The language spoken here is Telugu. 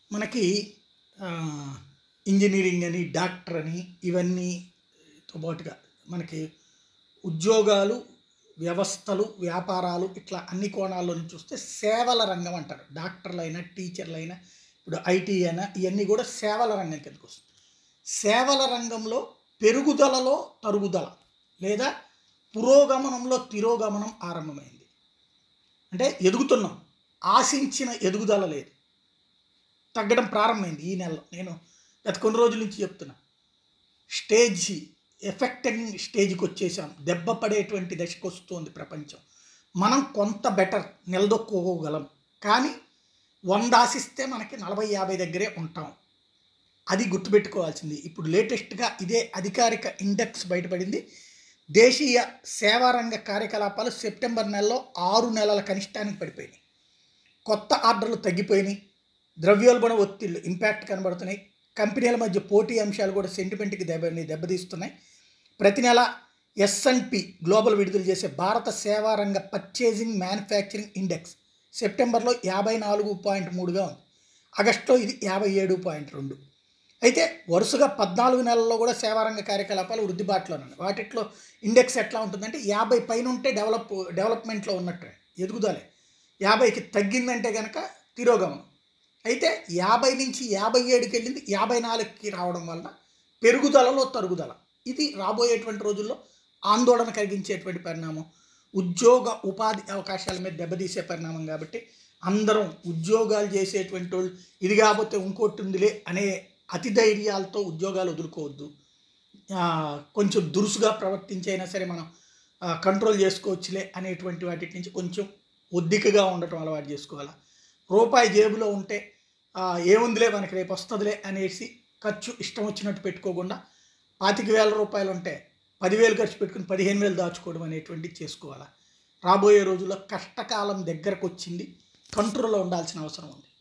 మనకి ఆ, ఇంజనీరింగ్ అని డాక్టర్ అని ఇవన్నీతో పాటుగా మనకి ఉద్యోగాలు వ్యవస్థలు వ్యాపారాలు ఇట్లా అన్ని కోణాల్లో నుంచి చూస్తే సేవల రంగం అంటారు డాక్టర్లు అయినా టీచర్లు అయినా ఇప్పుడు ఐటీ అయినా ఇవన్నీ కూడా సేవల రంగం కిందకు వస్తుంది సేవల రంగంలో పెరుగుదలలో తరుగుదల లేదా పురోగమనంలో తిరోగమనం ఆరంభమైంది అంటే ఎదుగుతున్నాం ఆశించిన ఎదుగుదల లేదు తగ్గడం ప్రారంభమైంది ఈ నెలలో నేను గత కొన్ని రోజుల నుంచి చెప్తున్నా స్టేజ్ ఎఫెక్టింగ్ స్టేజ్కి వచ్చేసాం దెబ్బ పడేటువంటి దశకు వస్తుంది ప్రపంచం మనం కొంత బెటర్ నిలదొక్కోగలం కానీ వంద ఆశిస్తే మనకి నలభై యాభై దగ్గరే ఉంటాం అది గుర్తుపెట్టుకోవాల్సింది ఇప్పుడు లేటెస్ట్గా ఇదే అధికారిక ఇండెక్స్ బయటపడింది దేశీయ సేవారంగ కార్యకలాపాలు సెప్టెంబర్ నెలలో ఆరు నెలల కనిష్టానికి పడిపోయినాయి కొత్త ఆర్డర్లు తగ్గిపోయినాయి ద్రవ్యోల్బణ ఒత్తిళ్లు ఇంపాక్ట్ కనబడుతున్నాయి కంపెనీల మధ్య పోటీ అంశాలు కూడా సెంటిమెంట్కి దెబ్బ దెబ్బతీస్తున్నాయి ప్రతి నెల ఎస్ఎన్పి గ్లోబల్ విడుదల చేసే భారత సేవారంగ పర్చేజింగ్ మ్యానుఫ్యాక్చరింగ్ ఇండెక్స్ సెప్టెంబర్లో యాభై నాలుగు పాయింట్ మూడుగా ఉంది ఆగస్టులో ఇది యాభై ఏడు పాయింట్ రెండు అయితే వరుసగా పద్నాలుగు నెలల్లో కూడా సేవారంగ కార్యకలాపాలు వృద్ధిబాటులో ఉన్నాయి వాటిట్లో ఇండెక్స్ ఎట్లా ఉంటుందంటే యాభై పైన ఉంటే డెవలప్ డెవలప్మెంట్లో ఉన్నట్టు ఎదుగుదలే యాభైకి తగ్గిందంటే కనుక తిరోగమనం అయితే యాభై నుంచి యాభై ఏడుకి వెళ్ళింది యాభై నాలుగుకి రావడం వలన పెరుగుదలలో తరుగుదల ఇది రాబోయేటువంటి రోజుల్లో ఆందోళన కలిగించేటువంటి పరిణామం ఉద్యోగ ఉపాధి అవకాశాల మీద దెబ్బతీసే పరిణామం కాబట్టి అందరం ఉద్యోగాలు చేసేటువంటి వాళ్ళు ఇది కాకపోతే ఇంకోటి ఉందిలే అనే అతి ధైర్యాలతో ఉద్యోగాలు వదులుకోవద్దు ఆ, కొంచెం దురుసుగా ప్రవర్తించైనా సరే మనం ఆ, కంట్రోల్ చేసుకోవచ్చులే అనేటువంటి వాటి నుంచి కొంచెం ఒద్దికగా ఉండటం అలవాటు చేసుకోవాలి రూపాయి జేబులో ఉంటే ఆ, ఏముందిలే మనకి రేపు వస్తుందిలే అనేసి ఖర్చు ఇష్టం వచ్చినట్టు పెట్టుకోకుండా పాతిక వేల రూపాయలు ఉంటే పదివేలు ఖర్చు పెట్టుకుని పదిహేను వేలు దాచుకోవడం అనేటువంటిది చేసుకోవాలి రాబోయే రోజుల్లో కష్టకాలం దగ్గరకు వచ్చింది కంట్రోల్లో ఉండాల్సిన అవసరం ఉంది